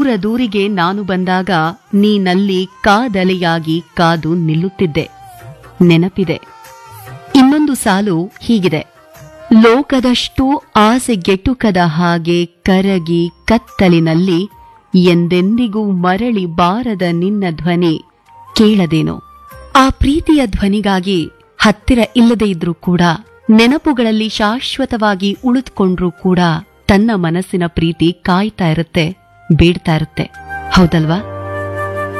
ದೂರ ದೂರಿಗೆ ನಾನು ಬಂದಾಗ ನೀನಲ್ಲಿ ಕಾದಲೆಯಾಗಿ ಕಾದು ನಿಲ್ಲುತ್ತಿದ್ದೆ ನೆನಪಿದೆ ಇನ್ನೊಂದು ಸಾಲು ಹೀಗಿದೆ ಲೋಕದಷ್ಟು ಆಸೆಗೆಟುಕದ ಹಾಗೆ ಕರಗಿ ಕತ್ತಲಿನಲ್ಲಿ ಎಂದೆಂದಿಗೂ ಮರಳಿ ಬಾರದ ನಿನ್ನ ಧ್ವನಿ ಕೇಳದೇನೋ ಆ ಪ್ರೀತಿಯ ಧ್ವನಿಗಾಗಿ ಹತ್ತಿರ ಇಲ್ಲದೆ ಇದ್ರೂ ಕೂಡ ನೆನಪುಗಳಲ್ಲಿ ಶಾಶ್ವತವಾಗಿ ಉಳಿದುಕೊಂಡ್ರೂ ಕೂಡ ತನ್ನ ಮನಸ್ಸಿನ ಪ್ರೀತಿ ಕಾಯ್ತಾ ಇರುತ್ತೆ ಬೇಡ್ತಾ ಇರುತ್ತೆ ಹೌದಲ್ವಾ